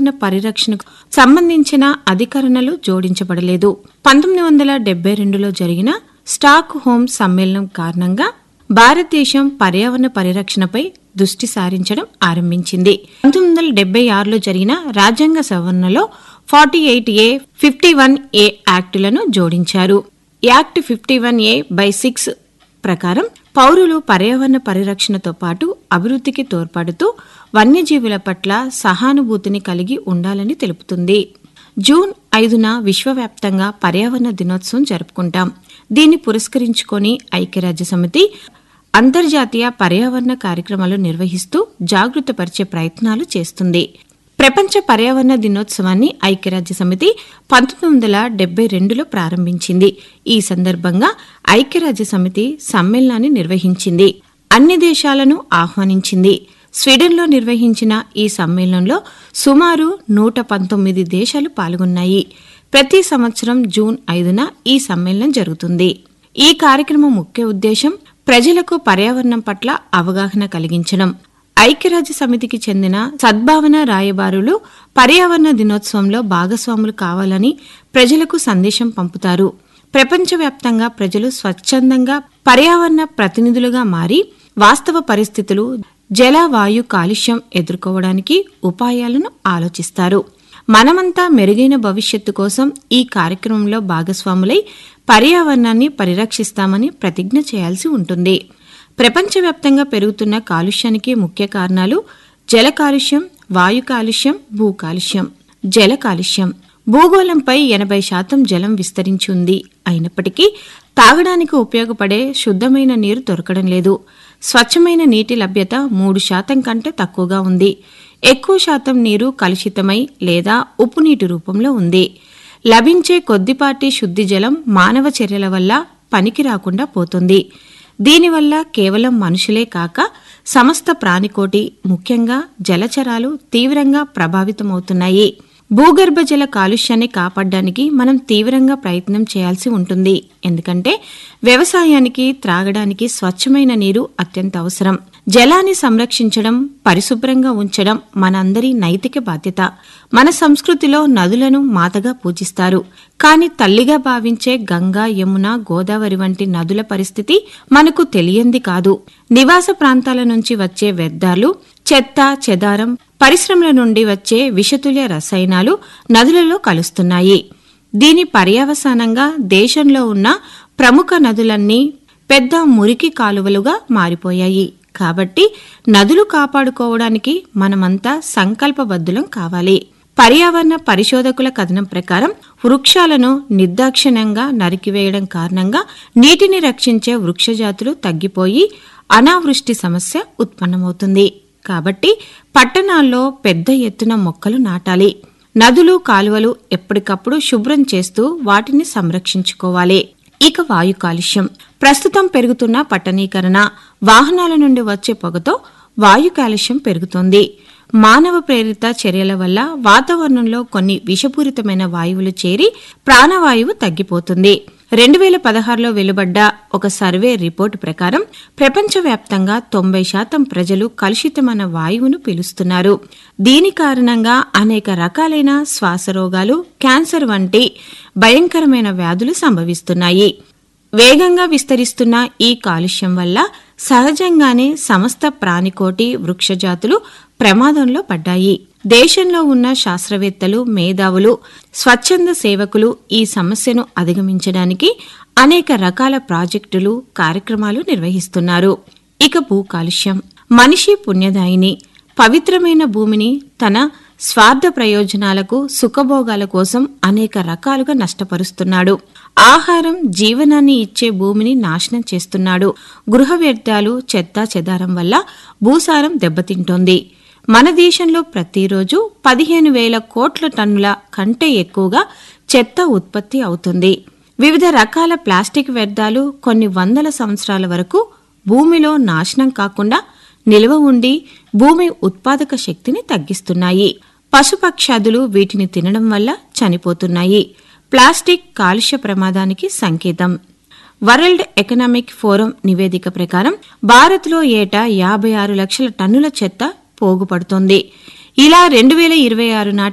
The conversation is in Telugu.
పర్యావరణ పరిరక్షణకు సంబంధించిన అధికరణలు జోడించబడలేదు పంతొమ్మిది వందల డెబ్బై రెండులో జరిగిన స్టాక్ హోమ్ సమ్మేళనం కారణంగా భారతదేశం పర్యావరణ పరిరక్షణపై దృష్టి సారించడం ఆరంభించింది పంతొమ్మిది వందల డెబ్బై ఆరులో జరిగిన రాజ్యాంగ సవరణలో forty eight A fifty one A యాక్టులను జోడించారు act fifty one A by six ప్రకారం పౌరులు పర్యావరణ పరిరక్షణతో పాటు అభివృద్ధికి తోడ్పడుతూ వన్యజీవుల పట్ల సహానుభూతిని కలిగి ఉండాలని తెలుపుతుంది జూన్ ఐదున విశ్వవ్యాప్తంగా పర్యావరణ దినోత్సవం జరుపుకుంటాం దీన్ని పురస్కరించుకొని ఐక్యరాజ్య సమితి అంతర్జాతీయ పర్యావరణ కార్యక్రమాలు నిర్వహిస్తూ జాగృతపరిచే ప్రయత్నాలు చేస్తుంది ప్రపంచ పర్యావరణ దినోత్సవాన్ని ఐక్యరాజ్య సమితి పంతొమ్మిది వందల డెబ్బై రెండులో ప్రారంభించింది ఈ సందర్భంగా ఐక్యరాజ్య సమితి సమ్మేళనాన్ని నిర్వహించింది అన్ని దేశాలను ఆహ్వానించింది స్వీడన్లో నిర్వహించిన ఈ సమ్మేళనంలో సుమారు నూట పంతొమ్మిది దేశాలు పాల్గొన్నాయి ప్రతి సంవత్సరం జూన్ ఐదున ఈ సమ్మేళనం జరుగుతుంది ఈ కార్యక్రమం ముఖ్య ఉద్దేశం ప్రజలకు పర్యావరణం పట్ల అవగాహన కలిగించడం ఐక్యరాజ్య సమితికి చెందిన సద్భావన రాయబారులు పర్యావరణ దినోత్సవంలో భాగస్వాములు కావాలని ప్రజలకు సందేశం పంపుతారు ప్రపంచవ్యాప్తంగా ప్రజలు స్వచ్ఛందంగా పర్యావరణ ప్రతినిధులుగా మారి వాస్తవ పరిస్థితులు జల వాయు కాలుష్యం ఎదుర్కోవడానికి ఉపాయాలను ఆలోచిస్తారు మనమంతా మెరుగైన భవిష్యత్తు కోసం ఈ కార్యక్రమంలో భాగస్వాములై పర్యావరణాన్ని పరిరక్షిస్తామని ప్రతిజ్ఞ చేయాల్సి ఉంటుంది ప్రపంచవ్యాప్తంగా పెరుగుతున్న కాలుష్యానికి ముఖ్య కారణాలు జల కాలుష్యం వాయు కాలుష్యం భూ కాలుష్యం జల కాలుష్యం భూగోళంపై ఎనభై శాతం జలం విస్తరించి ఉంది అయినప్పటికీ తాగడానికి ఉపయోగపడే శుద్ధమైన నీరు దొరకడం లేదు స్వచ్ఛమైన నీటి లభ్యత మూడు శాతం కంటే తక్కువగా ఉంది ఎక్కువ శాతం నీరు కలుషితమై లేదా ఉప్పు నీటి రూపంలో ఉంది లభించే కొద్దిపాటి శుద్ధి జలం మానవ చర్యల వల్ల పనికి రాకుండా పోతుంది దీనివల్ల కేవలం మనుషులే కాక సమస్త ప్రాణికోటి ముఖ్యంగా జలచరాలు తీవ్రంగా ప్రభావితమవుతున్నాయి భూగర్భ జల కాలుష్యాన్ని కాపాడడానికి మనం తీవ్రంగా ప్రయత్నం చేయాల్సి ఉంటుంది ఎందుకంటే వ్యవసాయానికి త్రాగడానికి స్వచ్ఛమైన నీరు అత్యంత అవసరం జలాన్ని సంరక్షించడం పరిశుభ్రంగా ఉంచడం మనందరి నైతిక బాధ్యత మన సంస్కృతిలో నదులను మాతగా పూజిస్తారు కానీ తల్లిగా భావించే గంగా యమున గోదావరి వంటి నదుల పరిస్థితి మనకు తెలియంది కాదు నివాస ప్రాంతాల నుంచి వచ్చే వ్యర్థాలు చెత్త చెదారం పరిశ్రమల నుండి వచ్చే విషతుల్య రసాయనాలు నదులలో కలుస్తున్నాయి దీని పర్యవసానంగా దేశంలో ఉన్న ప్రముఖ నదులన్నీ పెద్ద మురికి కాలువలుగా మారిపోయాయి కాబట్టి నదులు కాపాడుకోవడానికి మనమంతా సంకల్పబద్ధులం కావాలి పర్యావరణ పరిశోధకుల కథనం ప్రకారం వృక్షాలను నిర్దాక్షిణ్యంగా నరికివేయడం కారణంగా నీటిని రక్షించే వృక్షజాతులు తగ్గిపోయి అనావృష్టి సమస్య ఉత్పన్నమవుతుంది కాబట్టి పట్టణాల్లో పెద్ద ఎత్తున మొక్కలు నాటాలి నదులు కాలువలు ఎప్పటికప్పుడు శుభ్రం చేస్తూ వాటిని సంరక్షించుకోవాలి ఇక వాయు కాలుష్యం ప్రస్తుతం పెరుగుతున్న పట్టణీకరణ వాహనాల నుండి వచ్చే పొగతో వాయు కాలుష్యం పెరుగుతోంది మానవ ప్రేరిత చర్యల వల్ల వాతావరణంలో కొన్ని విషపూరితమైన వాయువులు చేరి ప్రాణవాయువు తగ్గిపోతుంది రెండు వేల పదహారులో వెలువడ్డ ఒక సర్వే రిపోర్టు ప్రకారం ప్రపంచవ్యాప్తంగా తొంభై శాతం ప్రజలు కలుషితమైన వాయువును పీలుస్తున్నారు దీని కారణంగా అనేక రకాలైన శ్వాస రోగాలు క్యాన్సర్ వంటి భయంకరమైన వ్యాధులు సంభవిస్తున్నాయి వేగంగా విస్తరిస్తున్న ఈ కాలుష్యం వల్ల సహజంగానే సమస్త ప్రాణికోటి వృక్షజాతులు ప్రమాదంలో పడ్డాయి దేశంలో ఉన్న శాస్త్రవేత్తలు మేధావులు స్వచ్ఛంద సేవకులు ఈ సమస్యను అధిగమించడానికి అనేక రకాల ప్రాజెక్టులు కార్యక్రమాలు నిర్వహిస్తున్నారు ఇక భూ కాలుష్యం మనిషి పుణ్యదాయిని పవిత్రమైన భూమిని తన స్వార్థ ప్రయోజనాలకు సుఖభోగాల కోసం అనేక రకాలుగా నష్టపరుస్తున్నాడు ఆహారం జీవనాన్ని ఇచ్చే భూమిని నాశనం చేస్తున్నాడు గృహ వ్యర్థాలు చెత్త చెదారం వల్ల భూసారం దెబ్బతింటోంది మన దేశంలో ప్రతిరోజు పదిహేను వేల కోట్ల టన్నుల కంటే ఎక్కువగా చెత్త ఉత్పత్తి అవుతుంది వివిధ రకాల ప్లాస్టిక్ వ్యర్థాలు కొన్ని వందల సంవత్సరాల వరకు భూమిలో నాశనం కాకుండా నిల్వ ఉండి భూమి ఉత్పాదక శక్తిని తగ్గిస్తున్నాయి పశుపక్షాదులు వీటిని తినడం వల్ల చనిపోతున్నాయి ప్లాస్టిక్ కాలుష్య ప్రమాదానికి సంకేతం వరల్డ్ ఎకనామిక్ ఫోరం నివేదిక ప్రకారం భారత్లో ఏటా యాభై ఆరు లక్షల టన్నుల చెత్త పోగుపడుతోంది ఇలా రెండు వేల ఇరవై ఆరు నాటి